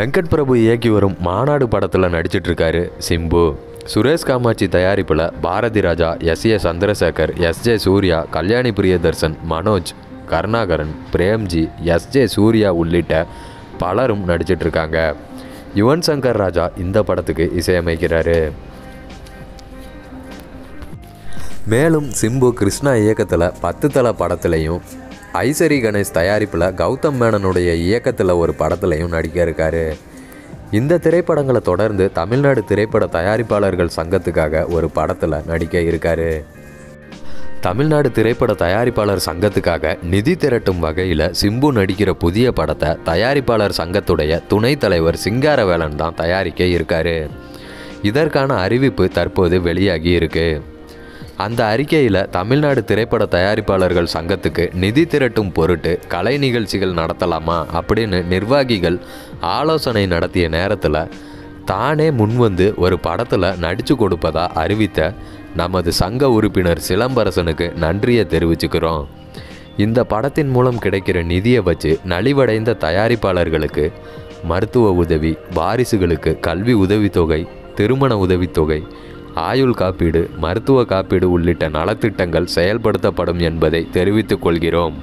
வெங்கட் பிரபு இயக்கி வரும் மாநாடு படத்தில் நடிச்சிட்டு இருக்காரு சிம்பு சுரேஷ் காமாட்சி தயாரிப்பில் Bharathi Raja S A Chandrasekhar S J Suriya Kalyani Priyadarshan Manoj Karunakaran Premji S J Suriya உள்ளிட்ட பலரும் நடிச்சிட்டு இருக்காங்க யுவன் சங்கர் ராஜா இந்த படத்துக்கு இசையமைக்கிறாரு மேலும் சிம்பு கிருஷ்ணா இயக்கத்தில் பத்து தல படத்துலையும் ஐசரி கணேஷ் தயாரிப்பில் கௌதம் மேனனுடைய இயக்கத்தில் ஒரு படத்துலையும் நடிக்க இருக்காரு இந்த திரைப்படங்களை தொடர்ந்து தமிழ்நாடு திரைப்பட தயாரிப்பாளர்கள் சங்கத்துக்காக ஒரு படத்தில் நடிக்க இருக்காரு தமிழ்நாடு திரைப்பட தயாரிப்பாளர் சங்கத்துக்காக நிதி திரட்டும் வகையில் சிம்பு நடிக்கிற புதிய படத்தை தயாரிப்பாளர் சங்கத்துடைய துணைத் தலைவர் சிங்காரவேலன் தான் தயாரிக்க இருக்காரு இதற்கான அறிவிப்பு தற்போது வெளியாகி இருக்கு அந்த அறிக்கையில் தமிழ்நாடு திரைப்பட தயாரிப்பாளர்கள் சங்கத்துக்கு நிதி திரட்டும் பொருட்டு கலை நிகழ்ச்சிகள் நடத்தலாமா அப்படின்னு நிர்வாகிகள் ஆலோசனை நடத்திய நேரத்தில் தானே முன்வந்து ஒரு படத்தில் நடித்து கொடுப்பதா அறிவித்த நமது சங்க உறுப்பினர் சிலம்பரசனுக்கு நன்றியை தெரிவிச்சுக்கிறோம் இந்த படத்தின் மூலம் கிடைக்கிற நிதியை வச்சு நலிவடைந்த தயாரிப்பாளர்களுக்கு மருத்துவ உதவி வாரிசுகளுக்கு கல்வி உதவித்தொகை திருமண உதவித்தொகை ஆயுள் காப்பீடு மருத்துவ காப்பீடு உள்ளிட்ட நலத்திட்டங்கள் செயல்படுத்தப்படும் என்பதை தெரிவித்துக் கொள்கிறோம்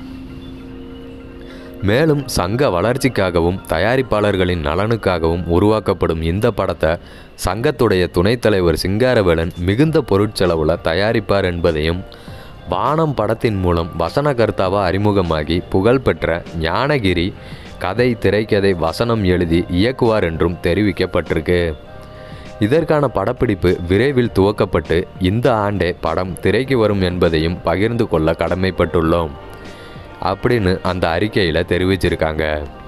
மேலும் சங்க வளர்ச்சிக்காகவும் தயாரிப்பாளர்களின் நலனுக்காகவும் உருவாக்கப்படும் இந்த படத்தை சங்கத்துடைய துணைத் தலைவர் சிங்காரவேலன் மிகுந்த பொருட்செலவில் தயாரிப்பார் என்பதையும் வானம் படத்தின் மூலம் வசனகர்த்தாவா அறிமுகமாகி புகழ்பெற்ற ஞானகிரி கதை திரைக்கதை வசனம் எழுதி இயக்குவார் என்றும் தெரிவிக்கப்பட்டிருக்கு இதற்கான படப்பிடிப்பு விரைவில் துவக்கப்பட்டு இந்த ஆண்டே படம் திரைக்கு வரும் என்பதையும் பகிர்ந்து கொள்ள கடமைப்பட்டுள்ளோம் அப்படின்னு அந்த அறிக்கையில் தெரிவிச்சிருக்காங்க